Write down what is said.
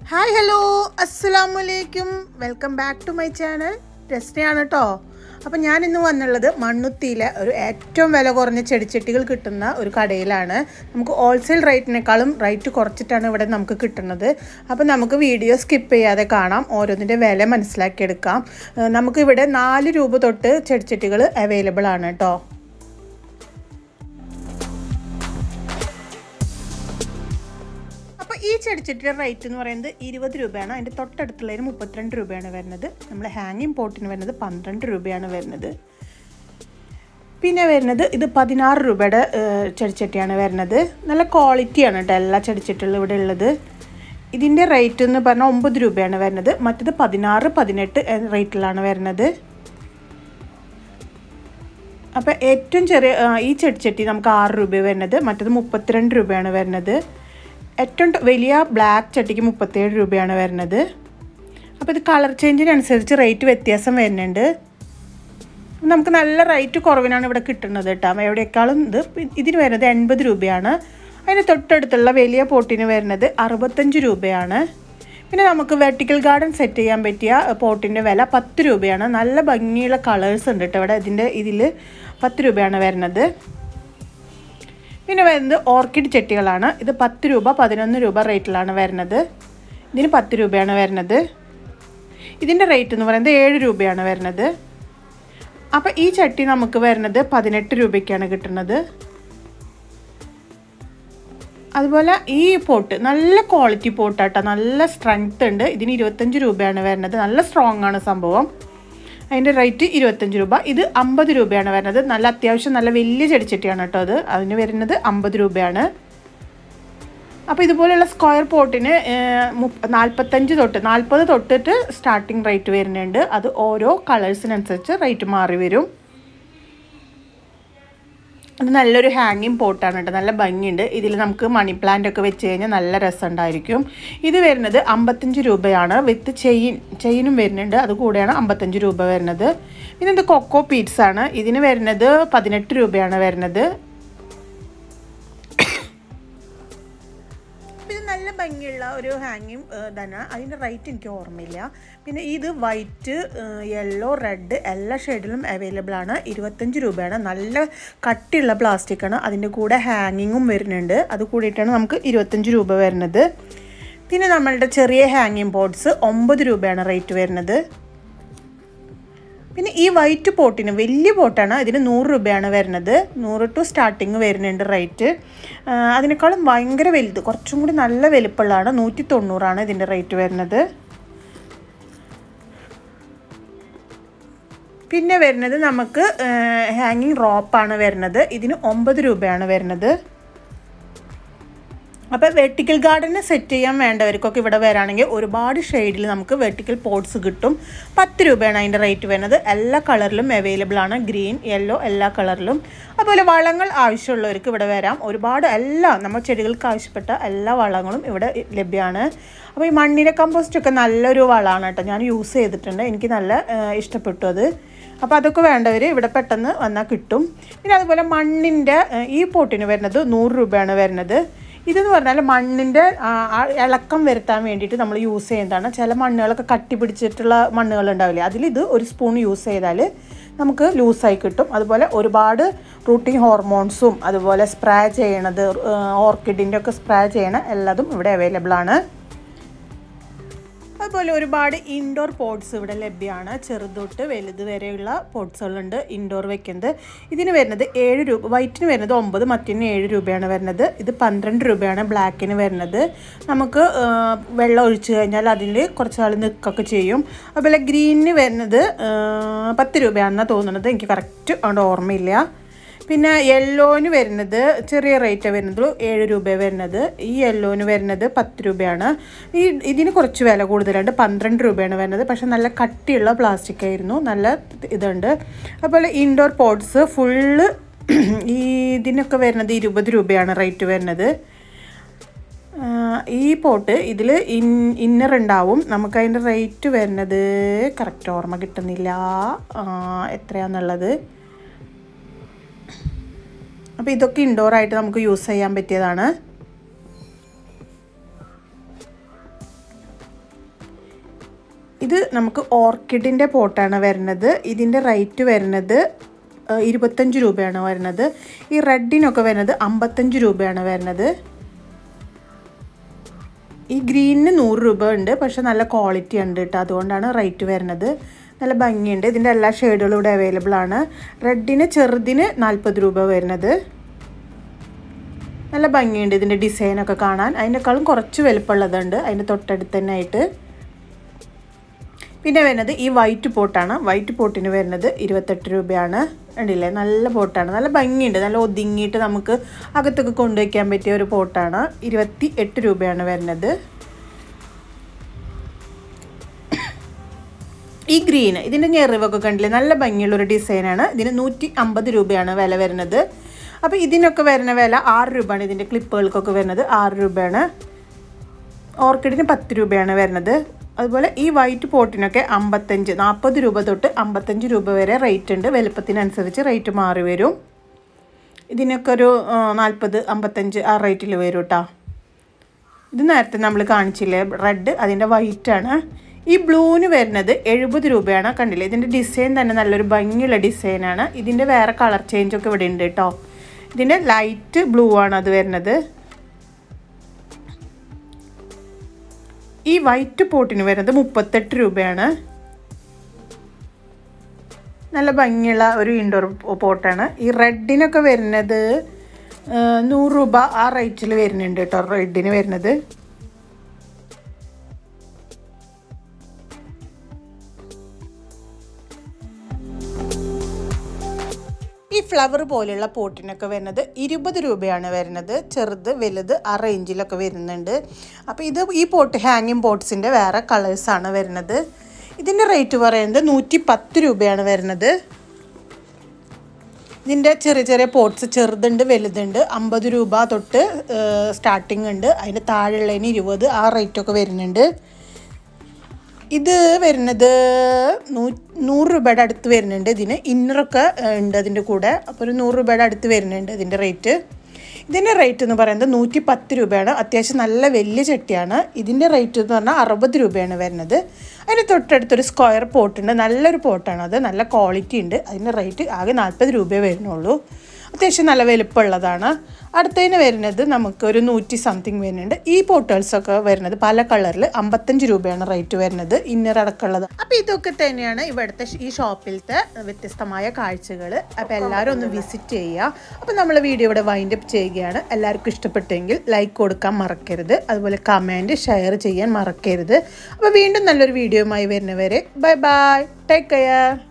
hi hello അസ്സലാമലൈക്കും welcome back to my channel രസ്നയാണ് കേട്ടോ അപ്പം ഞാൻ ഇന്ന് വന്നുള്ളത് മണ്ണുത്തിയിലെ ഒരു ഏറ്റവും വില കുറഞ്ഞ ചെടിച്ചട്ടികൾ കിട്ടുന്ന ഒരു കടയിലാണ് നമുക്ക് ഹോൾസെയിൽ റേറ്റിനേക്കാളും റേറ്റ് കുറച്ചിട്ടാണ് ഇവിടെ നമുക്ക് കിട്ടുന്നത് അപ്പം നമുക്ക് വീഡിയോ സ്കിപ്പ് ചെയ്യാതെ കാണാം ഓരോന്നിൻ്റെ വില മനസ്സിലാക്കിയെടുക്കാം ഏഹ് നമുക്കിവിടെ നാല് രൂപ തൊട്ട് ചെടിച്ചട്ടികൾ അവൈലബിൾ ആണ് കേട്ടോ അപ്പോൾ ഈ ചെടിച്ചട്ടിയുടെ റേറ്റ് എന്ന് പറയുന്നത് ഇരുപത് രൂപയാണ് അതിൻ്റെ തൊട്ടടുത്തുള്ളതിന് മുപ്പത്തിരണ്ട് രൂപയാണ് വരുന്നത് നമ്മുടെ ഹാങ്ങിങ് പോട്ടിന് വരുന്നത് പന്ത്രണ്ട് രൂപയാണ് വരുന്നത് പിന്നെ വരുന്നത് ഇത് പതിനാറ് രൂപയുടെ ഏഹ്, ചെടിച്ചട്ടിയാണ് വരുന്നത് നല്ല ക്വാളിറ്റിയാണ് കേട്ടോ എല്ലാ ചെടിച്ചട്ടികളും ഇവിടെ ഉള്ളത് ഇതിൻ്റെ റേറ്റ് എന്ന് പറഞ്ഞാൽ ഒമ്പത് രൂപയാണ് വരുന്നത് മറ്റത് പതിനാറ് പതിനെട്ട് റേറ്റിലാണ് വരുന്നത് അപ്പോൾ ഏറ്റവും ചെറിയ ആ, ഈ ചെടിച്ചട്ടി നമുക്ക് ആറ് രൂപ വരുന്നത് മറ്റത് മുപ്പത്തിരണ്ട് രൂപയാണ് വരുന്നത് ഏറ്റവും ട- വലിയ ബ്ലാക്ക് ചട്ടിക്ക് മുപ്പത്തേഴ് രൂപയാണ് വരുന്നത് അപ്പോൾ ഇത് കളർ ചേഞ്ചിനനുസരിച്ച് റേറ്റ് വ്യത്യാസം വരുന്നുണ്ട് നമുക്ക് നല്ല റേറ്റ് കുറവിനാണ് ഇവിടെ കിട്ടുന്നത് കേട്ടോ എവിടേക്കാളും ഇത് ഇതിന് വരുന്നത് എൺപത് രൂപയാണ് അതിന് തൊട്ടടുത്തുള്ള വലിയ പോട്ടിന് വരുന്നത് അറുപത്തഞ്ച് രൂപയാണ് പിന്നെ നമുക്ക് വെർട്ടിക്കൽ ഗാർഡൻ സെറ്റ് ചെയ്യാൻ പറ്റിയ പോട്ടിൻ്റെ വില പത്ത് രൂപയാണ് നല്ല ഭംഗിയുള്ള കളേഴ്സ് ഉണ്ട് കേട്ടോ ഇവിടെ ഇതിൻ്റെ ഇതിൽ പത്ത് രൂപയാണ് വരുന്നത് പിന്നെ വരുന്നത് ഓർക്കിഡ് ചെട്ടികളാണ് ഇത് പത്ത് രൂപ പതിനൊന്ന് രൂപ റേറ്റിലാണ് വരുന്നത് ഇതിന് പത്ത് രൂപയാണ് വരുന്നത് ഇതിൻ്റെ റേറ്റ് എന്ന് പറയുന്നത് ഏഴ് രൂപയാണ് വരുന്നത് അപ്പോൾ ഈ ചട്ടി നമുക്ക് വരുന്നത് പതിനെട്ട് രൂപയ്ക്കാണ് കിട്ടുന്നത് അതുപോലെ ഈ പോട്ട് നല്ല ക്വാളിറ്റി പോട്ടാട്ടോ നല്ല സ്ട്രെങ്ത് ഉണ്ട് ഇതിന് ഇരുപത്തഞ്ച് രൂപയാണ് വരുന്നത് നല്ല സ്ട്രോങ് ആണ് സംഭവം അതിൻ്റെ റേറ്റ് ഇരുപത്തഞ്ച് രൂപ ഇത് അമ്പത് രൂപയാണ് വരുന്നത് നല്ല അത്യാവശ്യം നല്ല വലിയ ചെടിച്ചട്ടിയാണ് കേട്ടോ അത് അതിന് വരുന്നത് അമ്പത് രൂപയാണ് അപ്പോൾ ഇതുപോലെയുള്ള സ്ക്വയർ പോട്ടിന് നാൽപ്പത്തഞ്ച് തൊട്ട് നാൽപ്പത് തൊട്ടിട്ട് സ്റ്റാർട്ടിങ് റേറ്റ് വരുന്നുണ്ട് അത് ഓരോ കളേഴ്സിനനുസരിച്ച് റേറ്റ് മാറി വരും അത് നല്ലൊരു ഹാങ്ങിങ് പോട്ടാണ് കേട്ടോ നല്ല ഭംഗിയുണ്ട് ഇതിൽ നമുക്ക് മണി പ്ലാന്റ് ഒക്കെ വെച്ച് കഴിഞ്ഞാൽ നല്ല രസമുണ്ടായിരിക്കും ഇത് വരുന്നത് അമ്പത്തഞ്ച് രൂപയാണ് വിത്ത് ചെയിൻ ചെയിനും വരുന്നുണ്ട് അത് കൂടെയാണ് അമ്പത്തഞ്ച് രൂപ വരുന്നത് പിന്നെ ഇത് കൊക്കോ പീറ്റ്സ് ആണ് ഇതിന് വരുന്നത് പതിനെട്ട് രൂപയാണ് വരുന്നത് ഇത് നല്ല ഭംഗിയുള്ള ഒരു ഹാങ്ങിങ് തന്നെ അതിൻ്റെ റേറ്റ് എനിക്ക് ഓർമ്മയില്ല പിന്നെ ഇത് വൈറ്റ് യെല്ലോ റെഡ് എല്ലാ ഷെയ്ഡിലും അവൈലബിൾ ആണ് ഇരുപത്തഞ്ച് രൂപയാണ് നല്ല കട്ടിയുള്ള പ്ലാസ്റ്റിക് ആണ് അതിൻ്റെ കൂടെ ഹാങ്ങിങ്ങും വരുന്നുണ്ട് അത് കൂടിയിട്ടാണ് നമുക്ക് ഇരുപത്തഞ്ച് രൂപ വരുന്നത് പിന്നെ നമ്മളുടെ ചെറിയ ഹാങ്ങിങ് ബോർഡ്സ് ഒമ്പത് രൂപയാണ് റേറ്റ് വരുന്നത് പിന്നെ ഈ വൈറ്റ് പോട്ടിന് വലിയ പോട്ടാണ് ഇതിന് നൂറ് രൂപയാണ് വരുന്നത് നൂറ് ടു സ്റ്റാർട്ടിങ് വരുന്നുണ്ട് റേറ്റ് ആ, അതിനേക്കാളും ഭയങ്കര വലുത് കുറച്ചും കൂടി നല്ല വലുപ്പമുള്ളതാണ് നൂറ്റി തൊണ്ണൂറാണ് ഇതിൻ്റെ റേറ്റ് വരുന്നത് പിന്നെ വരുന്നത് നമുക്ക് ഹാങ്ങിങ് റോപ്പാണ് വരുന്നത് ഇതിന് ഒമ്പത് രൂപയാണ് വരുന്നത് അപ്പോൾ വെർട്ടിക്കൽ ഗാർഡന് സെറ്റ് ചെയ്യാൻ വേണ്ടവർക്കൊക്കെ ഇവിടെ വരാണെങ്കിൽ ഒരുപാട് ഷെയ്ഡിൽ നമുക്ക് വെർട്ടിക്കൽ പോട്ട്സ് കിട്ടും പത്ത് രൂപയാണ് അതിൻ്റെ റേറ്റ് വരുന്നത് എല്ലാ കളറിലും അവൈലബിൾ ആണ് ഗ്രീൻ യെല്ലോ എല്ലാ കളറിലും അതുപോലെ വളങ്ങൾ ആവശ്യമുള്ളവർക്ക് ഇവിടെ വരാം ഒരുപാട് എല്ലാ നമ്മൾ ചെടികൾക്ക് ആവശ്യപ്പെട്ട എല്ലാ വളങ്ങളും ഇവിടെ ലഭ്യമാണ് അപ്പോൾ ഈ മണ്ണിര കമ്പോസ്റ്റ് ഒക്കെ നല്ലൊരു വളമാണ് കേട്ടോ ഞാൻ യൂസ് ചെയ്തിട്ടുണ്ട് എനിക്ക് നല്ല ആ, ഇഷ്ടപ്പെട്ടു അത് അപ്പോൾ അതൊക്കെ വേണ്ടവർ ഇവിടെ പെട്ടെന്ന് വന്നാൽ കിട്ടും പിന്നെ അതുപോലെ മണ്ണിൻ്റെ ആ, ഈ പോട്ടിന് വരുന്നത് നൂറ് രൂപയാണ് വരുന്നത് ഇതെന്ന് പറഞ്ഞാൽ മണ്ണിൻ്റെ ആ, ആ ഇളക്കം വരുത്താൻ വേണ്ടിയിട്ട് നമ്മൾ യൂസ് ചെയ്യുന്നതാണ് ചില മണ്ണുകളൊക്കെ കട്ടി പിടിച്ചിട്ടുള്ള മണ്ണുകൾ ഉണ്ടാവില്ലേ അതിൽ ഇത് ഒരു സ്പൂൺ യൂസ് ചെയ്താൽ നമുക്ക് ലൂസായി കിട്ടും അതുപോലെ ഒരുപാട് റൂട്ടിങ് ഹോർമോൺസും അതുപോലെ സ്പ്രേ ചെയ്യണത് ഓർക്കിഡിൻ്റെ ഒക്കെ സ്പ്രേ ചെയ്യണ എല്ലാതും ഇവിടെ അവൈലബിൾ ആണ് അതുപോലെ ഒരുപാട് ഇൻഡോർ പോട്ട്സ് ഇവിടെ ലഭ്യമാണ് ചെറുതൊട്ട് വലുത് വരെയുള്ള പോട്ട്സുകളുണ്ട് ഇൻഡോർ വെക്കുന്നത് ഇതിന് വരുന്നത് ഏഴ് രൂപ വൈറ്റിന് വരുന്നത് ഒമ്പത് മറ്റിന് ഏഴ് രൂപയാണ് വരുന്നത് ഇത് പന്ത്രണ്ട് രൂപയാണ് ബ്ലാക്കിന് വരുന്നത് നമുക്ക് ആ, വെള്ളം ഒഴിച്ച് കഴിഞ്ഞാൽ അതിൽ കുറച്ച് നാൾ നിൽക്കൊക്കെ ചെയ്യും അതുപോലെ ഗ്രീനിന് വരുന്നത് ആ, പത്ത് രൂപയാണെന്നാണ് തോന്നുന്നത് എനിക്ക് കറക്റ്റ് അതുകൊണ്ട് ഓർമ്മയില്ല പിന്നെ യെല്ലോന് വരുന്നത് ചെറിയ റേറ്റ് വരുന്നത് ഏഴ് രൂപ വരുന്നത് ഈ യെല്ലോന് വരുന്നത് പത്ത് രൂപയാണ് ഈ ഇതിന് കുറച്ച് വില കൂടുതലുണ്ട് പന്ത്രണ്ട് രൂപയാണ് വരുന്നത് പക്ഷെ നല്ല കട്ടിയുള്ള പ്ലാസ്റ്റിക് ആയിരുന്നു നല്ല ഇതുണ്ട് അതുപോലെ ഇൻഡോർ പോട്ട്സ് ഫുള്ള് ഈ ഇതിനൊക്കെ വരുന്നത് ഇരുപത് രൂപയാണ് റേറ്റ് വരുന്നത് ആ, ഈ പോട്ട് ഇതിൽ ഇൻ ഇന്നർ ഉണ്ടാവും നമുക്ക് അതിൻ്റെ റേറ്റ് വരുന്നത് കറക്റ്റ് ഓർമ്മ കിട്ടുന്നില്ല ആ, എത്രയാണെന്നുള്ളത് അപ്പോൾ ഇതൊക്കെ ഇൻഡോർ ആയിട്ട് നമുക്ക് യൂസ് ചെയ്യാൻ പറ്റിയതാണ് ഇത് നമുക്ക് ഓർക്കിഡിൻ്റെ പോട്ടാണ് വരുന്നത് ഇതിൻ്റെ റേറ്റ് വരുന്നത് ഏഹ്, ഇരുപത്തഞ്ച് രൂപയാണ് വരുന്നത് ഈ റെഡിനൊക്കെ വരുന്നത് അമ്പത്തഞ്ച് രൂപയാണ് വരുന്നത് ഈ ഗ്രീനിന് നൂറ് രൂപ ഉണ്ട് പക്ഷെ നല്ല ക്വാളിറ്റി ഉണ്ട് കേട്ടോ അതുകൊണ്ടാണ് റേറ്റ് വരുന്നത് നല്ല ഭംഗിയുണ്ട് ഇതിൻ്റെ എല്ലാ ഷെയ്ഡുകളും ഇവിടെ അവൈലബിൾ ആണ് റെഡിന് ചെറുതിന് നാൽപ്പത് രൂപ വരുന്നത് നല്ല ഭംഗിയുണ്ട് ഇതിൻ്റെ ഡിസൈനൊക്കെ കാണാൻ അതിനേക്കാളും കുറച്ച് വലുപ്പമുള്ളതുണ്ട് അതിൻ്റെ തൊട്ടടുത്ത് തന്നെ ആയിട്ട് പിന്നെ വരുന്നത് ഈ വൈറ്റ് പോട്ടാണ് വൈറ്റ് പോട്ടിന് വരുന്നത് ഇരുപത്തെട്ട് രൂപയാണ് കണ്ടില്ലേ നല്ല പോട്ടാണ് നല്ല ഭംഗിയുണ്ട് നല്ല ഒതുങ്ങിയിട്ട് നമുക്ക് അകത്തൊക്കെ കൊണ്ടുവയ്ക്കാൻ പറ്റിയ ഒരു പോട്ടാണ് ഇരുപത്തി എട്ട് രൂപയാണ് വരുന്നത് ഈ ഗ്രീന് ഇതിൻ്റെ ഞെറിവൊക്കെ കണ്ടില്ലേ നല്ല ഭംഗിയുള്ളൊരു ഡിസൈനാണ് ഇതിന് നൂറ്റി അമ്പത് രൂപയാണ് വില വരുന്നത് അപ്പോൾ ഇതിനൊക്കെ വരുന്ന വില ആറ് രൂപയാണ് ഇതിൻ്റെ ക്ലിപ്പുകൾക്കൊക്കെ വരുന്നത് ആറ് രൂപയാണ് ഓർക്കിഡിന് പത്ത് രൂപയാണ് വരുന്നത് അതുപോലെ ഈ വൈറ്റ് പോട്ടിനൊക്കെ അമ്പത്തഞ്ച് നാൽപ്പത് രൂപ തൊട്ട് അമ്പത്തഞ്ച് രൂപ വരെ റേറ്റ് ഉണ്ട് വലുപ്പത്തിനനുസരിച്ച് റേറ്റ് മാറി വരും ഇതിനൊക്കെ ഒരു നാൽപ്പത് അമ്പത്തഞ്ച് ആ റേറ്റിൽ വരും കേട്ടോ ഇത് നേരത്തെ നമ്മൾ കാണിച്ചില്ലേ റെഡ് അതിൻ്റെ വൈറ്റ് ആണ് ഈ ബ്ലൂവിന് വരുന്നത് എഴുപത് രൂപയാണ് കണ്ടില്ലേ ഇതിൻ്റെ ഡിസൈൻ തന്നെ നല്ലൊരു ഭംഗിയുള്ള ഡിസൈനാണ് ഇതിൻ്റെ വേറെ കളർ ചേഞ്ച് ഒക്കെ ഇവിടെ ഉണ്ട് കേട്ടോ ഇതിൻ്റെ ലൈറ്റ് ബ്ലൂ ആണ് അത് വരുന്നത് ഈ വൈറ്റ് പോട്ടിന് വരുന്നത് മുപ്പത്തെട്ട് രൂപയാണ് നല്ല ഭംഗിയുള്ള ഒരു ഇൻഡോർ പോട്ടാണ് ഈ റെഡിനൊക്കെ വരുന്നത് ആ, നൂറ് രൂപ ആ റേറ്റിൽ വരുന്നുണ്ട് കേട്ടോ റെഡിന് വരുന്നത് ഈ ഫ്ലവർ പോലെയുള്ള പോട്ടിനൊക്കെ വരുന്നത് ഇരുപത് രൂപയാണ് വരുന്നത് ചെറുത് വലുത് ആ റേഞ്ചിലൊക്കെ വരുന്നുണ്ട് അപ്പോൾ ഇത് ഈ പോട്ട് ഹാങ്ങിങ് പോട്ട്സിൻ്റെ വേറെ കളേഴ്സാണ് വരുന്നത് ഇതിൻ്റെ റേറ്റ് പറയുന്നത് നൂറ്റി പത്ത് രൂപയാണ് വരുന്നത് ഇതിൻ്റെ ചെറിയ ചെറിയ പോട്ട്സ് ചെറുതുണ്ട് വലുതുണ്ട് അമ്പത് രൂപ തൊട്ട് സ്റ്റാർട്ടിങ് ഉണ്ട് അതിൻ്റെ താഴെയുള്ളതിന് ഇരുപത് ആ റേറ്റൊക്കെ വരുന്നുണ്ട് ഇത് വരുന്നത് നൂ നൂറ് രൂപയുടെ അടുത്ത് വരുന്നുണ്ട് ഇതിന് ഇന്നറൊക്കെ ഏഹ്, ഉണ്ട് അതിൻ്റെ കൂടെ അപ്പോൾ ഒരു നൂറ് രൂപയുടെ അടുത്ത് വരുന്നുണ്ട് ഇതിൻ്റെ റേറ്റ് ഇതിൻ്റെ റേറ്റ് എന്ന് പറയുന്നത് നൂറ്റി പത്ത് രൂപയാണ് അത്യാവശ്യം നല്ല വലിയ ചട്ടിയാണ് ഇതിൻ്റെ റേറ്റ് എന്ന് പറഞ്ഞാൽ അറുപത് രൂപയാണ് വരുന്നത് അതിന് തൊട്ടടുത്തൊരു സ്ക്വയർ പോട്ടുണ്ട് നല്ലൊരു പോട്ടാണ് അത് നല്ല ക്വാളിറ്റി ഉണ്ട് അതിൻ്റെ റേറ്റ് ആകെ നാൽപ്പത് രൂപയേ വരുന്നുള്ളൂ അത്യാവശ്യം നല്ല വലുപ്പമുള്ളതാണ് അടുത്തതിന് വരുന്നത് നമുക്ക് ഒരു നൂറ്റി സംതിങ് വരുന്നുണ്ട് ഈ പോട്ടേഴ്സൊക്കെ വരുന്നത് പല കളറിൽ അമ്പത്തഞ്ച് രൂപയാണ് റേറ്റ് വരുന്നത് ഇന്നർ അടക്കമുള്ളത് അപ്പോൾ ഇതൊക്കെ തന്നെയാണ് ഇവിടുത്തെ ഈ ഷോപ്പിലത്തെ വ്യത്യസ്തമായ കാഴ്ചകൾ അപ്പോൾ എല്ലാവരും ഒന്ന് വിസിറ്റ് ചെയ്യുക അപ്പോൾ നമ്മൾ വീഡിയോ ഇവിടെ വൈൻഡ് അപ്പ് ചെയ്യുകയാണ് എല്ലാവർക്കും ഇഷ്ടപ്പെട്ടെങ്കിൽ ലൈക്ക് കൊടുക്കാൻ മറക്കരുത് അതുപോലെ കമൻറ്റ് ഷെയർ ചെയ്യാൻ മറക്കരുത് അപ്പോൾ വീണ്ടും നല്ലൊരു വീഡിയോയുമായി വരുന്നവരെ ബൈ ബൈ ടേക്ക് കെയർ